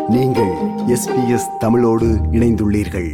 நீங்கள் எஸ்பிஎஸ் தமிழோடு இணைந்துள்ளீர்கள்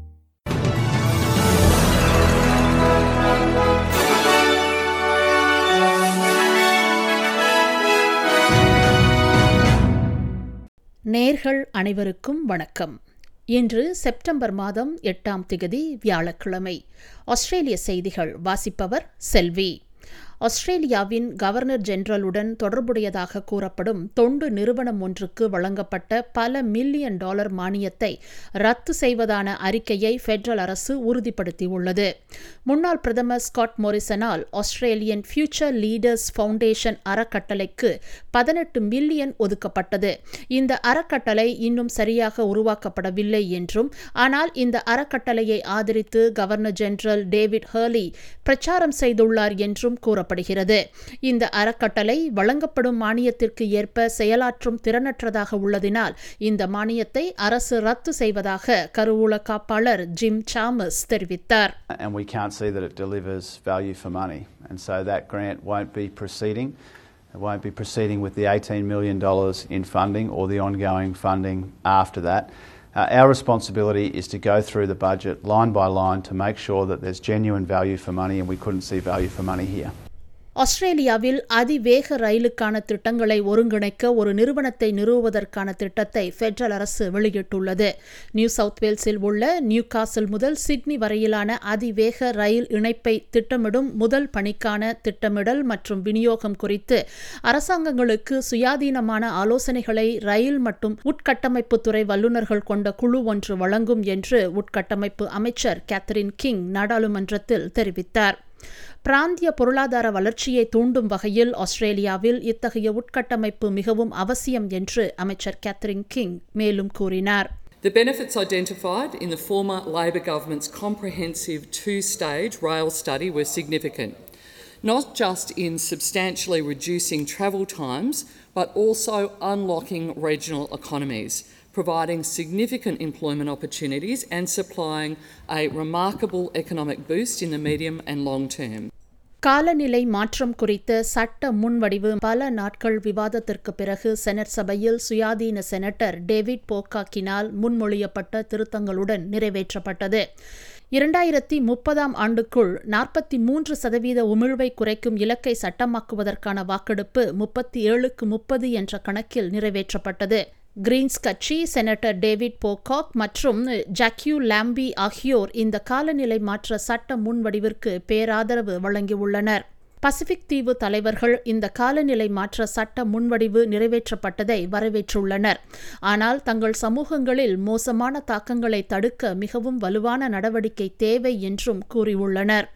நேர்கள் அனைவருக்கும் வணக்கம் இன்று செப்டம்பர் மாதம் எட்டாம் திகதி வியாழக்கிழமை ஆஸ்திரேலிய செய்திகள் வாசிப்பவர் செல்வி ஆஸ்திரேலியாவின் கவர்னர் ஜெனரலுடன் தொடர்புடையதாக கூறப்படும் தொண்டு நிறுவனம் ஒன்றுக்கு வழங்கப்பட்ட பல மில்லியன் டாலர் மானியத்தை ரத்து செய்வதான அறிக்கையை பெடரல் அரசு உறுதிப்படுத்தியுள்ளது முன்னாள் பிரதமர் ஸ்காட் மோரிசனால் ஆஸ்திரேலியன் ஃபியூச்சர் லீடர்ஸ் ஃபவுண்டேஷன் அறக்கட்டளைக்கு பதினெட்டு மில்லியன் ஒதுக்கப்பட்டது இந்த அறக்கட்டளை இன்னும் சரியாக உருவாக்கப்படவில்லை என்றும் ஆனால் இந்த அறக்கட்டளையை ஆதரித்து கவர்னர் ஜெனரல் டேவிட் ஹர்லி பிரச்சாரம் செய்துள்ளார் என்றும் கூறப்படுகிறது இந்த அறக்கட்டளை வழங்கப்படும் மானியத்திற்கு ஏற்ப செயலாற்றும் திறனற்றதாக உள்ளதினால் இந்த மானியத்தை அரசு ரத்து செய்வதாக கருவூல காப்பாளர் ஜிம் சாமஸ் தெரிவித்தார் and we can't see that it delivers value for money. And so that grant won't be proceeding. It won't be proceeding with the $18 million in funding or the ongoing funding after that. Uh, our responsibility is to go through the budget line by line to make sure that there's genuine value for money, and we couldn't see value for money here. ஆஸ்திரேலியாவில் அதிவேக ரயிலுக்கான திட்டங்களை ஒருங்கிணைக்க ஒரு நிறுவனத்தை நிறுவுவதற்கான திட்டத்தை federal அரசு வெளியிட்டுள்ளது நியூ சவுத் வேல்ஸில் உள்ள நியூ காசல் முதல் சிட்னி வரையிலான அதிவேக ரயில் இணைப்பை திட்டமிடும் முதல் பணிக்கான திட்டமிடல் மற்றும் விநியோகம் குறித்து அரசாங்கங்களுக்கு சுயாதீனமான ஆலோசனைகளை ரயில் மற்றும் உட்கட்டமைப்புத்துறை வல்லுநர்கள் கொண்ட குழு ஒன்று வழங்கும் என்று உட்கட்டமைப்பு அமைச்சர் கேத்தரின் கிங் நாடாளுமன்றத்தில் தெரிவித்தார் பிராந்திய பொருளாதார வளர்ச்சியை தூண்டும் வகையில் ஆஸ்திரேலியாவில் இத்தகைய உட்கட்டமைப்பு மிகவும் அவசியம் என்று அமைச்சர் கேத்தரின் கிங் மேலும் கூறினார் The benefits identified in the former Labor government's comprehensive two stage rail study were significant, not just in substantially reducing travel times, but also unlocking regional economies, providing significant employment opportunities, and supplying a remarkable economic boost in the medium and long term. காலநிலை மாற்றம் குறித்த சட்ட முன்வடிவு பல நாட்கள் விவாதத்திற்கு பிறகு senate சபையில் சுயாதீன செனட்டர் டேவிட் போக்காக்கினால் முன்மொழியப்பட்ட திருத்தங்களுடன் நிறைவேற்றப்பட்டது இரண்டாயிரத்தி முப்பதாம் ஆண்டுக்குள் நாற்பத்தி மூன்று சதவீத உமிழ்வை குறைக்கும் இலக்கை சட்டமாக்குவதற்கான வாக்கெடுப்பு முப்பத்தி ஏழுக்கு முப்பது என்ற கணக்கில் நிறைவேற்றப்பட்டது கிரீன்ஸ் கட்சி செனட்டர் டேவிட் போகாக் மற்றும் ஜாக்யூ லாம்பி ஆகியோர் இந்த காலநிலை மாற்ற சட்ட முன்வடிவிற்கு பேராதரவு வழங்கியுள்ளனர் பசிபிக் தீவு தலைவர்கள் இந்த காலநிலை மாற்ற சட்ட முன்வடிவு நிறைவேற்றப்பட்டதை வரவேற்றுள்ளனர் ஆனால் தங்கள் சமூகங்களில் மோசமான தாக்கங்களை தடுக்க மிகவும் வலுவான நடவடிக்கை தேவை என்றும் கூறியுள்ளனர்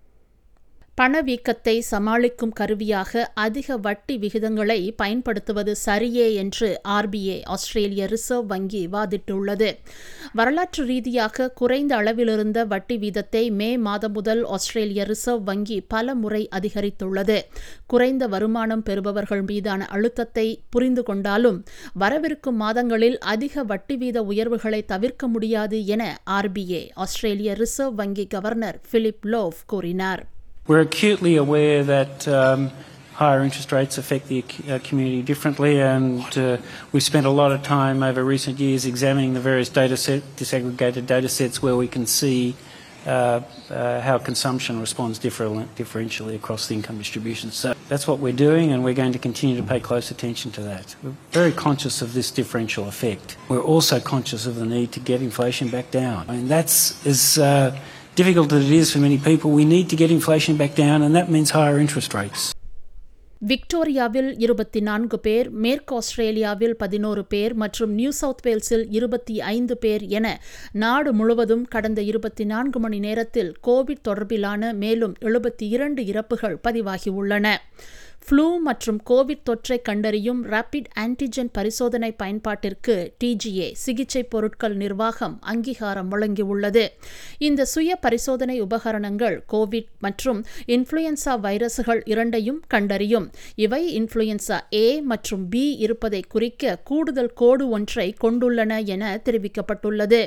பணவீக்கத்தை சமாளிக்கும் கருவியாக அதிக வட்டி விகிதங்களை பயன்படுத்துவது சரியே என்று ஆர்பிஐ ஆஸ்திரேலிய ரிசர்வ் வங்கி வாதிட்டுள்ளது வரலாற்று ரீதியாக குறைந்த அளவிலிருந்த வட்டி வீதத்தை மே மாதம் முதல் ஆஸ்திரேலிய ரிசர்வ் வங்கி பல முறை அதிகரித்துள்ளது குறைந்த வருமானம் பெறுபவர்கள் மீதான அழுத்தத்தை புரிந்து கொண்டாலும் வரவிருக்கும் மாதங்களில் அதிக வட்டி வீத உயர்வுகளை தவிர்க்க முடியாது என ஆர்பிஐ ஆஸ்திரேலிய ரிசர்வ் வங்கி கவர்னர் பிலிப் லோவ் கூறினார் We're acutely aware that um, higher interest rates affect the uh, community differently, and uh, we've spent a lot of time over recent years examining the various data set, disaggregated data sets where we can see uh, uh, how consumption responds differ- differentially across the income distribution. So that's what we're doing, and we're going to continue to pay close attention to that. We're very conscious of this differential effect. We're also conscious of the need to get inflation back down. I mean, that's as uh, difficult as it is for many people. We need to get inflation back down, and that means higher interest rates. விக்டோரியாவில் இருபத்தி நான்கு பேர் மேற்கு ஆஸ்திரேலியாவில் பதினோரு பேர் மற்றும் new south வேல்ஸில் இருபத்தி ஐந்து பேர் என நாடு முழுவதும் கடந்த இருபத்தி நான்கு மணி நேரத்தில் கோவிட் தொடர்பிலான மேலும் எழுபத்தி இரண்டு இறப்புகள் பதிவாகியுள்ளன ஃப்ளூ மற்றும் கோவிட் தொற்றை கண்டறியும் ரேபிட் ஆன்டிஜென் பரிசோதனை பயன்பாட்டிற்கு டிஜிஏ சிகிச்சை பொருட்கள் நிர்வாகம் அங்கீகாரம் வழங்கியுள்ளது இந்த சுய பரிசோதனை உபகரணங்கள் கோவிட் மற்றும் இன்ஃப்ளூயன்சா வைரசுகள் இரண்டையும் கண்டறியும் இவை இன்ஃப்ளூயன்சா ஏ மற்றும் பி இருப்பதை குறிக்க கூடுதல் கோடு ஒன்றை கொண்டுள்ளன என தெரிவிக்கப்பட்டுள்ளது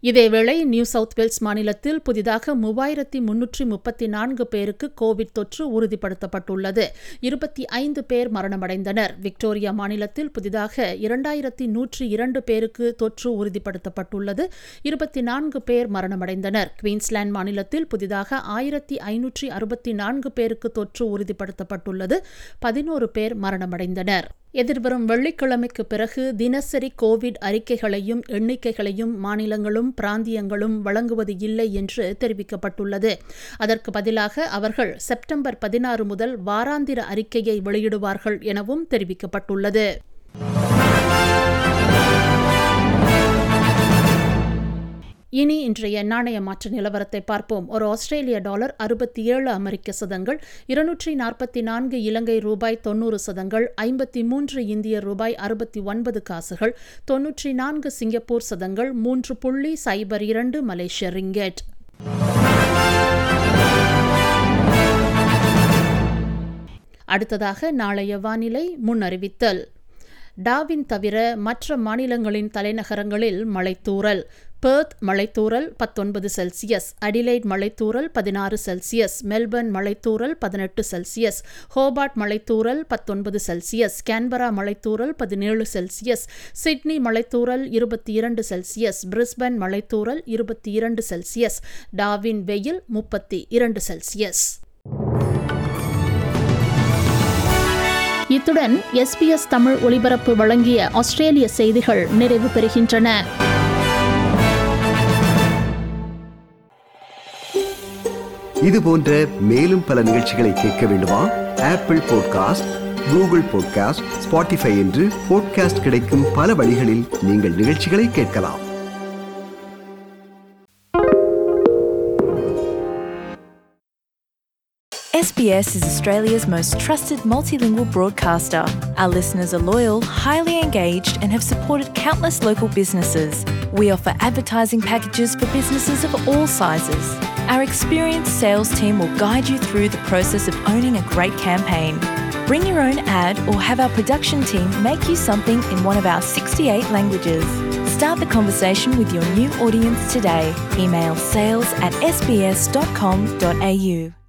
இதேவேளை நியூ சவுத் வேல்ஸ் மாநிலத்தில் புதிதாக மூவாயிரத்தி முன்னூற்றி முப்பத்தி நான்கு பேருக்கு கோவிட் தொற்று உறுதிப்படுத்தப்பட்டுள்ளது இருபத்தி ஐந்து பேர் மரணமடைந்தனர் விக்டோரியா மாநிலத்தில் புதிதாக இரண்டாயிரத்தி நூற்றி இரண்டு பேருக்கு தொற்று உறுதிப்படுத்தப்பட்டுள்ளது இருபத்தி நான்கு பேர் மரணமடைந்தனர் குவீன்ஸ்லாந்து மாநிலத்தில் புதிதாக ஆயிரத்தி ஐநூற்றி அறுபத்தி நான்கு பேருக்கு தொற்று உறுதிப்படுத்தப்பட்டுள்ளது பதினோரு பேர் மரணமடைந்தனர் எதிர்வரும் வெள்ளிக்கிழமைக்கு பிறகு தினசரி கோவிட் அறிக்கைகளையும் எண்ணிக்கைகளையும் மாநிலங்களும் பிராந்தியங்களும் வழங்குவது இல்லை என்று தெரிவிக்கப்பட்டுள்ளது அதற்கு பதிலாக அவர்கள் செப்டம்பர் பதினாறு முதல் வாராந்திர அறிக்கையை வெளியிடுவார்கள் எனவும் தெரிவிக்கப்பட்டுள்ளது இனி இன்றைய நாணய மாற்று நிலவரத்தை பார்ப்போம் ஒரு ஆஸ்திரேலிய டாலர் அறுபத்தி ஏழு அமெரிக்க சதங்கள் இருநூற்றி நாற்பத்தி நான்கு இலங்கை ரூபாய் தொன்னூறு சதங்கள் ஐம்பத்தி மூன்று இந்திய ரூபாய் அறுபத்தி ஒன்பது காசுகள் தொன்னூற்றி நான்கு சிங்கப்பூர் சதங்கள் மூன்று புள்ளி சைபர் இரண்டு மலேசிய ரிங்கெட் அடுத்ததாக நாளைய வானிலை முன்னறிவித்தல் டாவின் தவிர மற்ற மாநிலங்களின் தலைநகரங்களில் மழைத்தூறல் பெர்த் மழைத்தூறல் பத்தொன்பது செல்சியஸ் அடிலைட் மழைத்தூறல் பதினாறு செல்சியஸ் மெல்பர்ன் மழைத்தூறல் பதினெட்டு செல்சியஸ் ஹோபார்ட் மழைத்தூறல் பத்தொன்பது செல்சியஸ் கேன்பரா மழைத்தூறல் பதினேழு செல்சியஸ் சிட்னி மழைத்தூறல் இருபத்தி இரண்டு செல்சியஸ் பிரிஸ்பன் மழைத்தூறல் இருபத்தி இரண்டு செல்சியஸ் டாவின் வெயில் முப்பத்தி இரண்டு செல்சியஸ் இத்துடன் எஸ்பிஎஸ் தமிழ் ஒலிபரப்பு வழங்கிய ஆஸ்திரேலிய செய்திகள் நிறைவு பெறுகின்றன இது போன்ற மேலும் பல நிகழ்ச்சிகளை கேட்க வேண்டுமா Apple podcast Google podcast Spotify என்று பாட்காஸ்ட் கிடைக்கும் பல வழிகளில் நீங்கள் நிகழ்ச்சிகளை கேட்கலாம் SBS is Australia's most trusted multilingual broadcaster. Our listeners are loyal, highly engaged, and have supported countless local businesses. We offer advertising packages for businesses of all sizes. Our experienced sales team will guide you through the process of owning a great campaign. Bring your own ad or have our production team make you something in one of our 68 languages. Start the conversation with your new audience today. Email sales at sbs.com.au.